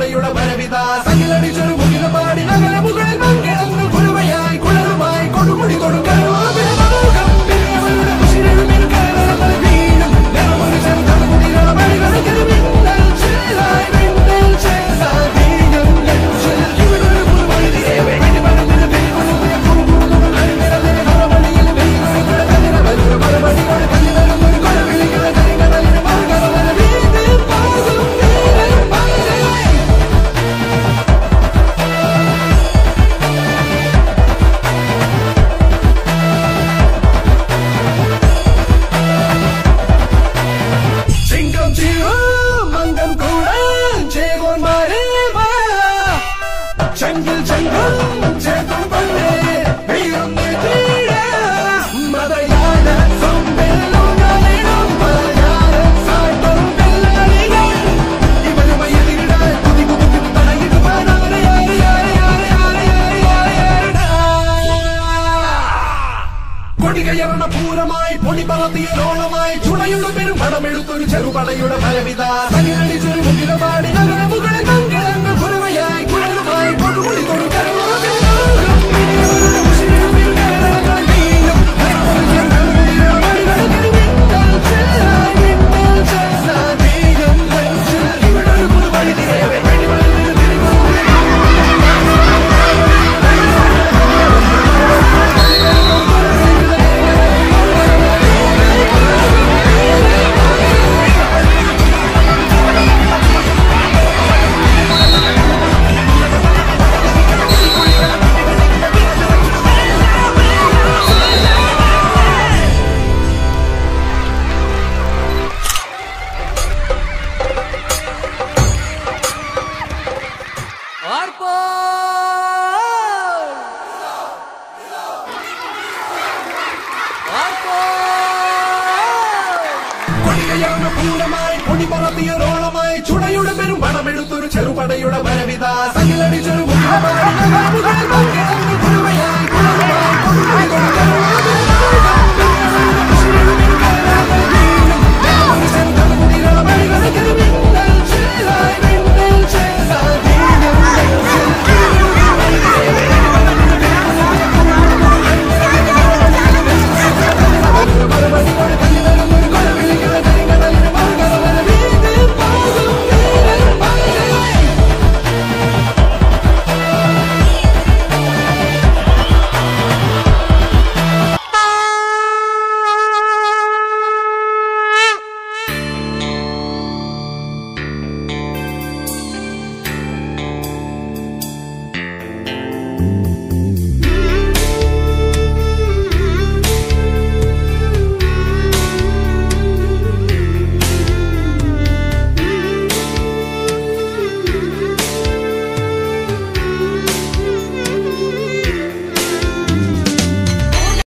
ചെറുപടയുടെ വരവിത സകിലടിച്ചൊരു മുകില പാടി നഗര മുകളിൽ മങ്കിടന്ന് കുരുവയായി കുളറുമായി കൊടുമുടി കൊടുക്കാൻ ചിങ്കം ചീറും മംഗം കൂടാൻ ചേകോന്മാരെ വാ. ചങ്കിൽ ചങ്കം ചേർത്തും പണ്ടേ വീറും നെറ്റിയിട. മതയാന സൊമ്പെല്ലുകളിടും പലയാന സായ്പം പെല്ലാളികൾ. ഇവരുമായി എതിരിടാൻ കുതി കുതി കുതി തടയിടുവാൻ ആരെ ആരെ ആരെ ആരെ ആരെ ആരെ ആരെ ആരെടാ. കൊടികയറണ പൂരമായി പൊടി പറത്തിയ ലോളമായി ചുണയുടെ പെരും പടമെടുത്തൊരു ചെറുപടയുടെ ഫലവിത സകിലടിച്ചൊരു മുകിലപാടി നഗര മുകളിൽ മംഗളങ്ങൾ കുരവയായി കുഴലുമായി കൊടുമുടി കൊടുക്കൽ കൊടികയറണ പൂരമായി പൊടി പറത്തിയ റോളമായി ചുടയുടെ പെരും പണമെടുത്തൊരു ചെറുപടയുടെ വരവിത സകിലടിച്ചൊരു മുഖമായി നഗരമുകളിൽ മംഗളം